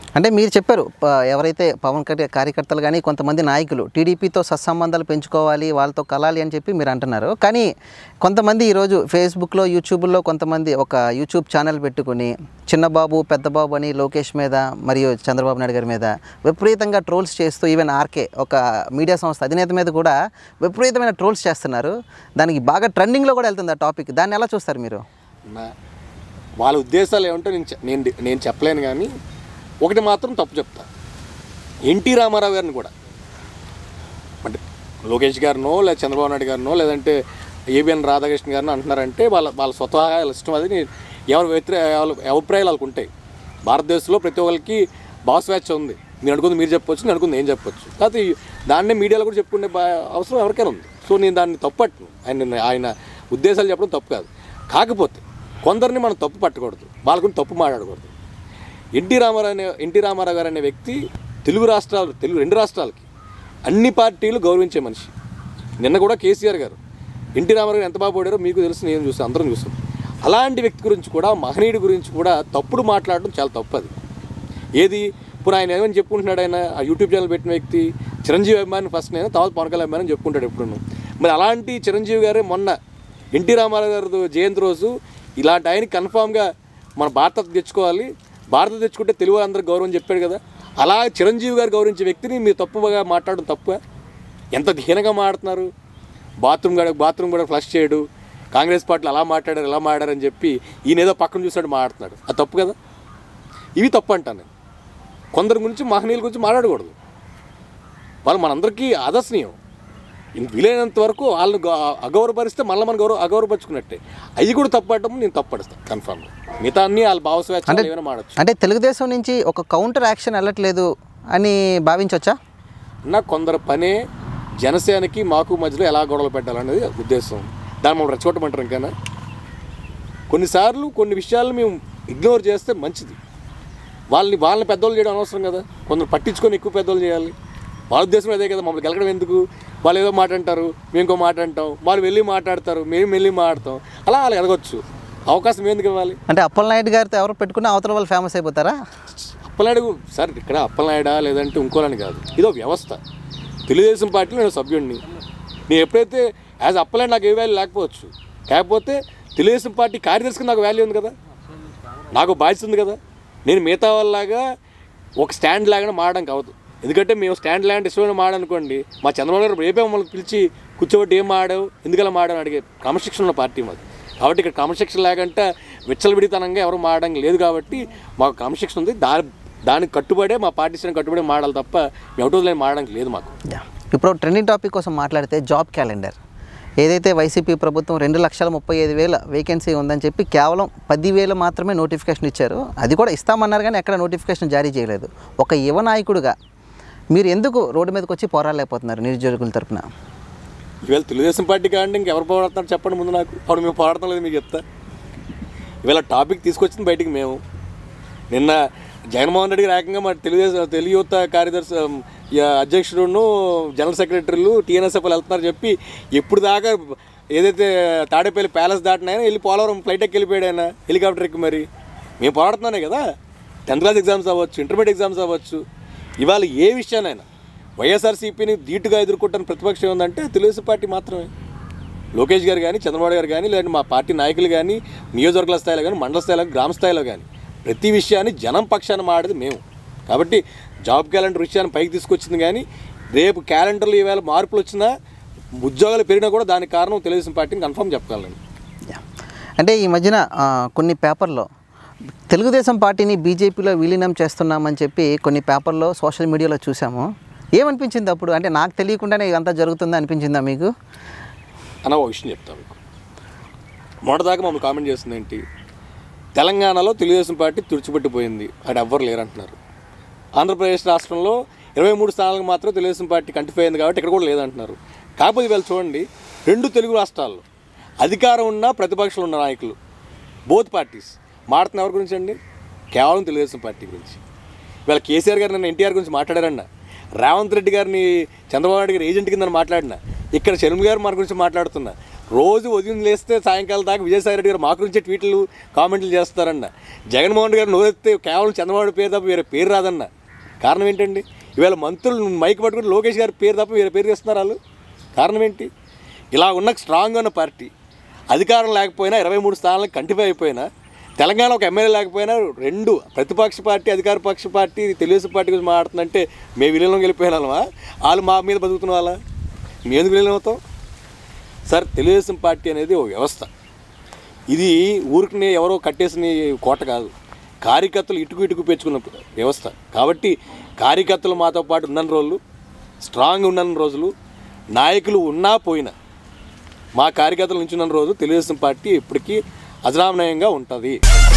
అంటే మీరు చెప్పారు ప- ఎవరైతే పవన్ కళ్యాణ్ కార్యకర్తలు కానీ కొంతమంది నాయకులు టీడీపీతో సత్సంబంధాలు పెంచుకోవాలి వాళ్ళతో కలాలి అని చెప్పి మీరు అంటున్నారు కానీ కొంతమంది ఈరోజు ఫేస్బుక్లో యూట్యూబ్లో కొంతమంది ఒక యూట్యూబ్ ఛానల్ పెట్టుకుని చిన్నబాబు పెద్దబాబు అని లోకేష్ మీద మరియు చంద్రబాబు నాయుడు గారి మీద విపరీతంగా ట్రోల్స్ చేస్తూ ఈవెన్ ఆర్కే ఒక మీడియా సంస్థ అధినేత మీద కూడా విపరీతమైన ట్రోల్స్ చేస్తున్నారు దానికి బాగా ట్రెండింగ్లో కూడా వెళ్తుంది ఆ టాపిక్ దాన్ని ఎలా చూస్తారు మీరు నా వాళ్ళ ఉద్దేశాలు ఏమంటే నేను చె- నేను నేను చెప్పలేను కానీ ఒకటి మాత్రం తప్పు చెప్తా ఎన్టీ రామారావు గారిని కూడా అంటే లోకేష్ గారినో లేదా చంద్రబాబు నాయుడు గారినో లేదంటే ఏబిఎన్ రాధాకృష్ణ గారినో అంటున్నారంటే వాళ్ళ వాళ్ళ స్వతహాగా వాళ్ళ ఇష్టం అది నేను- ఎవరి వ్యతిరే వాళ్ళ అభిప్రాయాలు వాళ్ళకు ఉంటాయి భారతదేశంలో ప్రతి ఒక్కరికి భావస్వేచ్ఛ ఉంది మీరు అనుకుంది మీరు చెప్పొచ్చు నేను అనుకుంది నేను చెప్పొచ్చు కాకపోతే ఈ- దాన్నే మీడియాలో కూడా చెప్పుకునే బా- అవసరం ఎవరికైనా ఉంది సో నేను దాన్ని తప్పట్ను ఆయన ఆయన ఉద్దేశాలు చెప్పడం తప్పు కాదు కాకపోతే కొందరిని మనం తప్పు పట్టకూడదు వాళ్ళ గురించి తప్పు మాట్లాడకూడదు ఎన్టీ రామారావు అనే ఎన్టీ రామారావు గారు అనే వ్యక్తి తెలుగు రాష్ట్రాలు తెలుగు రెండు రాష్ట్రాలకి అన్ని పార్టీలు గౌరవించే మనిషి నిన్న కూడా కేసీఆర్ గారు ఎన్టీ రామారావు గారు ఎంత బాగా పోడారో మీకు తెలుసు నేను చూసాను అందరం చూసాం అలాంటి వ్యక్తి గురించి కూడా మహనీయుడి గురించి కూడా తప్పుడు మాట్లాడడం చాలా తప్పు అది ఏది ఇప్పుడు ఆయన ఏమని చెప్పుకుంటున్నాడు ఆయన ఆ యూట్యూబ్ ఛానల్ పెట్టిన వ్యక్తి చిరంజీవి అభిమాని ఫస్ట్ నేను తర్వాత పవన్ కళ్యాణ్ అభిమాని చెప్పుకుంటాడు ఎప్పుడు మరి అలాంటి చిరంజీవి గారే మొన్న ఎన్టీ రామారావు గారి జయంతి రోజు ఇలాంటి ఆయన కన్ఫామ్గా మన భారత తెచ్చుకోవాలి భారత తెచ్చుకుంటే తెలుగు అందరికి గౌరవం చెప్పాడు కదా అలా చిరంజీవి గారు గౌరవించే వ్యక్తిని మీరు తప్పుగా మాట్లాడడం తప్పుగా ఎంత హీనంగా మాట్లాడుతున్నారు బాత్రూమ్ కూడా బాత్రూమ్ కూడా ఫ్లష్ చేయడు కాంగ్రెస్ పార్టీలు అలా మాట్లాడారు ఇలా మాట్లాడారని చెప్పి ఈయన ఏదో పక్కన చూసాడు మాట్లాడుతున్నాడు అది తప్పు కదా ఇవి తప్పు అంటాను నేను కొందరి గురించి మహనీయుల గురించి మాట్లాడకూడదు వాళ్ళు మనందరికీ ఆదర్శనీయం ఇంక వీలైనంత వరకు వాళ్ళని గౌ- అగౌరవపరిస్తే మళ్ళీ మనం గౌరవ అగౌరవపరుచుకున్నట్టే అవి కూడా తప్పడటం నేను తప్పడిస్తాను కన్ఫామ్గా మిగతా అన్ని వాళ్ళ భావస్వేచ్ఛ ఏమైనా మాడచ్చు అంటే తెలుగుదేశం నుంచి ఒక కౌంటర్ యాక్షన్ వెళ్ళట్లేదు అని భావించవచ్చా నా కొందరు పనే జనసేనకి మాకు మధ్యలో ఎలా గొడవలు పెట్టాలనేది ఉద్దేశం దాన్ని మనం రెచ్చగొట్టమంటారు ఇంకైనా కొన్నిసార్లు కొన్ని విషయాలు మేము ఇగ్నోర్ చేస్తే మంచిది వాళ్ళని వాళ్ళని పెద్దోళ్ళు చేయడం అనవసరం కదా కొందరు పట్టించుకొని ఎక్కువ పెద్దోళ్ళు చేయాలి వాళ్ళ ఉద్దేశం అదే కదా మమ్మల్ని గెలకడం ఎందుకు వాళ్ళు ఏదో మాట అంటారు మేము ఇంకో మాట అంటాం వాళ్ళు వెళ్ళి మాట్లాడతారు మేము వెళ్ళి మాట్లాడతాం అలా వాళ్ళు ఎదగొచ్చు అవకాశం ఎందుకు ఇవ్వాలి అంటే అప్పలనాయుడు గారితో ఎవరు పెట్టుకున్న అవతల వాళ్ళు ఫేమస్ అయిపోతారా అప్పలనాయుడు సార్ ఇక్కడ అప్పలనాయుడా లేదంటే ఇంకోలని కాదు ఇదో వ్యవస్థ తెలుగుదేశం పార్టీలో నేను సభ్యుడిని నేను ఎప్పుడైతే యాజ్ అప్పలనాయుడు నాకు ఏ వాల్యూ లేకపోవచ్చు కాకపోతే తెలుగుదేశం పార్టీ కార్యదర్శికి నాకు వాల్యూ ఉంది కదా నాకు బాధ్యత ఉంది కదా నేను మిగతా వాళ్ళలాగా ఒక స్టాండ్ లాగానే మారడానికి అవ్వదు ఎందుకంటే మేము స్టాండ్ లాంటి ఇష్టమైన మాడనుకోండి మా చంద్రబాబు గారు రేపే మమ్మల్ని పిలిచి కూర్చోబెట్టి ఏం మాడావు ఎందుకలా మాడావు అడిగే క్రమశిక్షణ ఉన్న పార్టీ మాది కాబట్టి ఇక్కడ క్రమశిక్షణ లేకంటే విచ్చలవిడితనంగా ఎవరు మాడడానికి లేదు కాబట్టి మాకు క్రమశిక్షణ ఉంది దాని దానికి కట్టుబడే మా పార్టీ శ్రేణి కట్టుబడి మాడాలి తప్ప ఎవటో లైన్ మాడడానికి లేదు మాకు ఇప్పుడు ట్రెండింగ్ టాపిక్ కోసం మాట్లాడితే జాబ్ క్యాలెండర్ ఏదైతే వైసీపీ ప్రభుత్వం రెండు లక్షల ముప్పై ఐదు వేల వేకెన్సీ ఉందని చెప్పి కేవలం పదివేలు మాత్రమే నోటిఫికేషన్ ఇచ్చారు అది కూడా ఇస్తామన్నారు కానీ ఎక్కడ నోటిఫికేషన్ జారీ చేయలేదు ఒక యువ నాయకుడిగా మీరు ఎందుకు రోడ్డు మీదకి వచ్చి పోరాడలేకపోతున్నారు నిరుద్యోగుల తరపున ఇవాళ తెలుగుదేశం పార్టీ కాండి ఇంకెవరు పోరాడుతున్నారు చెప్పండి ముందు నాకు అప్పుడు మేము పోరాడతాం లేదు మీకు చెప్తా ఇవాళ టాపిక్ తీసుకొచ్చింది బయటికి మేము నిన్న జగన్మోహన్ రెడ్డి గారు ఏకంగా మా తెలుగుదేశం తెలుగు యువత కార్యదర్శి ఉమ్, ఈ అధ్యక్షుడును జనరల్ సెక్రటరీలు టీఎన్ఎస్ఎఫ్ వెళ్తున్నారు చెప్పి ఎప్పుడు దాకా ఏదైతే తాడేపల్లి ప్యాలెస్ దాటినాయన వెళ్ళి పోలవరం ఫ్లైట్ ఎక్కి వెళ్ళిపోయాడు ఆయన హెలికాప్టర్ ఎక్కి మరి మేము పోరాడుతున్నానే కదా టెన్త్ క్లాస్ ఎగ్జామ్స్ అవ్వచ్చు ఇంటర్మీడియట్ ఎగ్జామ్స్ అవ్వచ్చు ఇవాళ ఏ విషయానైనా వైఎస్ఆర్సీపీని ధీటుగా ఎదుర్కొంటున్న ప్రతిపక్షం ఏముందంటే తెలుగుదేశం పార్టీ మాత్రమే లోకేష్ గారు కానీ చంద్రబాబు గారు కానీ లేదంటే మా పార్టీ నాయకులు కానీ నియోజకవర్గాల స్థాయిలో కానీ మండల స్థాయిలో కానీ గ్రామ స్థాయిలో కానీ ప్రతి విషయాన్ని జనం పక్షాన మాడేది మేము కాబట్టి జాబ్ క్యాలెండర్ విషయాన్ని పైకి తీసుకొచ్చింది కానీ రేపు క్యాలెండర్లు ఈవేళ మార్పులు వచ్చినా ఉద్యోగాలు పెరిగినా కూడా దానికి కారణం తెలుగుదేశం పార్టీని కన్ఫర్మ్ చెప్పగలను యా. అంటే ఈ మధ్యన ఆ, కొన్ని పేపర్లో తెలుగుదేశం పార్టీని బీజేపీలో విలీనం చేస్తున్నామని చెప్పి కొన్ని పేపర్లో సోషల్ మీడియాలో చూసాము ఏమనిపించింది అప్పుడు అంటే నాకు తెలియకుండానే ఇదంతా జరుగుతుందా అనిపించిందా మీకు అన్న ఒక విషయం చెప్తాను మీకు మొదటిదాకా మమ్మల్ని కామెంట్ చేస్తుంది ఏంటి తెలంగాణలో తెలుగుదేశం పార్టీ తుడిచిపెట్టిపోయింది అక్కడ ఎవ్వరు లేరంటున్నారు ఆంధ్రప్రదేశ్ రాష్ట్రంలో ఇరవై మూడు స్థానాలకు మాత్రం తెలుగుదేశం పార్టీ కంటిఫై అయింది కాబట్టి ఇక్కడ కూడా లేదంటున్నారు కాకపోతే వీళ్ళు చూడండి రెండు తెలుగు రాష్ట్రాల్లో అధికారం ఉన్న ప్రతిపక్షంలో ఉన్న నాయకులు బోత్ పార్టీస్ మాడుతున్న ఎవరి గురించి అండి కేవలం తెలుగుదేశం పార్టీ గురించి వీళ్ళ కేసీఆర్ గారు నన్ను ఎన్టీఆర్ గురించి మాట్లాడారన్న రేవంత్ రెడ్డి గారిని చంద్రబాబు నాయుడు గారి ఏజెంట్ కింద మాట్లాడిన ఇక్కడ షర్మిల గారు మన గురించి మాట్లాడుతున్నా రోజు ఉదయం లేస్తే సాయంకాలం దాకా విజయసాయి రెడ్డి గారు మా గురించే ట్వీట్లు కామెంట్లు చేస్తారన్న జగన్మోహన్ గారు నోరెత్తే కేవలం చంద్రబాబు పేరు తప్ప వేరే పేరు రాదన్న కారణం ఏంటండి ఇవాళ మంత్రులు మైక్ పట్టుకుని లోకేష్ గారి పేరు తప్ప వేరే పేరు చేస్తున్నారు వాళ్ళు కారణం ఏంటి ఇలా ఉన్న స్ట్రాంగ్ ఉన్న పార్టీ అధికారం లేకపోయినా ఇరవై మూడు స్థానాలకు కంటిపై అయిపోయినా తెలంగాణ ఒక ఎమ్మెల్యే లేకపోయినా రెండు ప్రతిపక్ష పార్టీ అధికార పక్ష పార్టీ తెలుగుదేశం పార్టీ గురించి మాట్లాడుతుందంటే మేము విలీనం వెళ్ళిపోయిన వాళ్ళమా వాళ్ళు మా మీద బతుకుతున్న వాళ్ళ మేము ఎందుకు విలీనం అవుతాం సార్ తెలుగుదేశం పార్టీ అనేది ఒక వ్యవస్థ ఇది ఊరికి ఎవరో కట్టేసిన కోట కాదు కార్యకర్తలు ఇటుకు ఇటుకు పెంచుకున్న వ్యవస్థ కాబట్టి కార్యకర్తలు మాతో పాటు ఉన్న రోజులు స్ట్రాంగ్ ఉన్న రోజులు నాయకులు ఉన్నా పోయినా మా కార్యకర్తలు నుంచున్న రోజు తెలుగుదేశం పార్టీ ఇప్పటికీ అజరామనయంగా ఉంటుంది